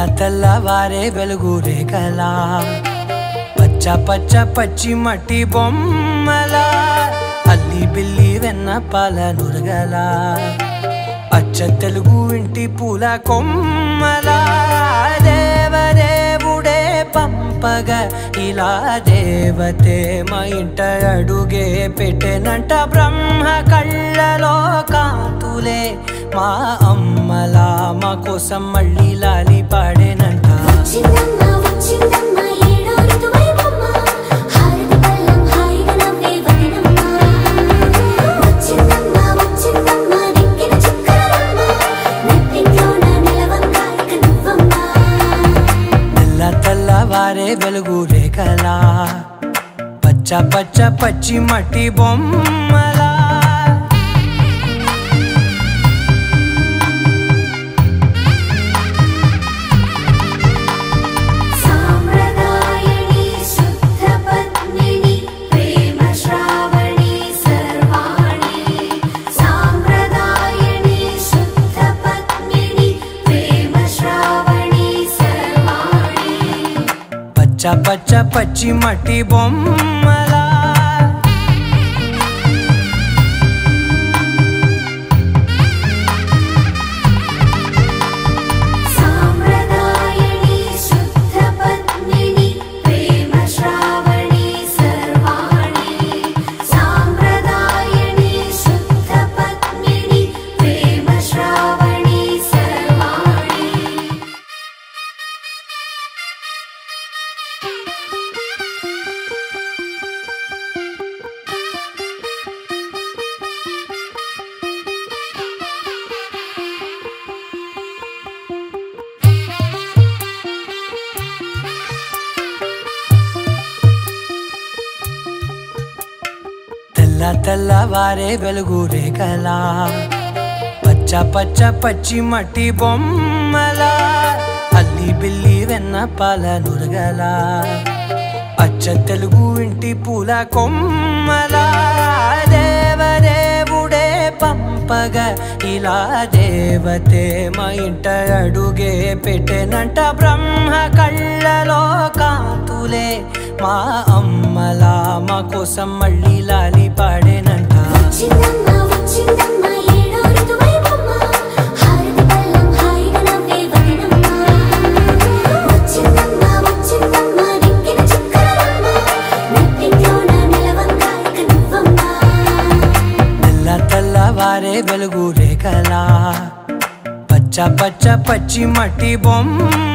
తెల్లవారే వెలుగు రేఖలా పచ్చ పచ్చ పచ్చి మట్టి బొమ్మల అల్లి బిల్లి వెన్న పాల నురగల అచ్చ తెలుగు ఇంటి పూల కొమ్మల దేవదేవుడే పంపగ ఇలా దేవతే మా ఇంట అడుగే పెట్టెనంట బ్రహ్మ కళ్ళలో కాతులే మా అమ్మలా మా కోసం మళ్ళీ లాలి పాడేనంట వచ్చిందమ్మ వచ్చిందమ్మ ఏడో ఋతువైవమ్మ హారతి పళ్ళం హాయిగా నవ్వే వదినమ్మ వచ్చిందమ్మ వచ్చిందమ్మ నెక్కిన చుక్కలమ్మ నెట్టింట్లోన నిలవంగా ఇక నువ్వమ్మ తెల్ల తెల్లవారే వెలుగు రేఖలా పచ్చ పచ్చ పచ్చి మట్టి బొమ్మలా సామ్రదాయని శుద్ధ పద్మిని ప్రేమ శ్రావణి సర్వాణి సామ్రదాయని శుద్ధ పద్మిని ప్రేమ శ్రావణి సర్వాణి పచ్చ పచ్చ పచ్చి మట్టి బొమ్మలా సామ్రదాయని శుద్ధ పద్మిని ప్రేమ శ్రావణి సర్వాణి సామ్రదాయని శుద్ధ పద్మిని ప్రేమ శ్రావణి సర్వాణి తెల్ల తెల్లవారే వెలుగు రేఖలా పచ్చ పచ్చ పచ్చి మట్టి బొమ్మలా అల్లి బిల్లి వెన్న పాల నురగల అచ్చ తెలుగు ఇంటి పూల కొమ్మల దేవదేవుడే పంపగ ఇలా దేవతే మా ఇంట అడుగే పెట్టెనంట బ్రహ్మ కళ్ళలో కాతులే మా అమ్మలా మా కోసం మళ్ళీ లాలి పాడేనంట వచ్చిందమ్మ వచ్చిందమ్మ ఏడో ఋతువైవమ్మ హారతి పళ్ళం హాయిగా నవ్వే వదినమ్మ వచ్చిందమ్మ వచ్చిందమ్మ నెక్కిన చుక్కలమ్మ నెట్టింట్లోన నిలవంగా ఇక నువ్వమ్మ తెల్ల తెల్లవారే వెలుగు రేఖలా పచ్చ పచ్చ పచ్చి మట్టి బొమ్మ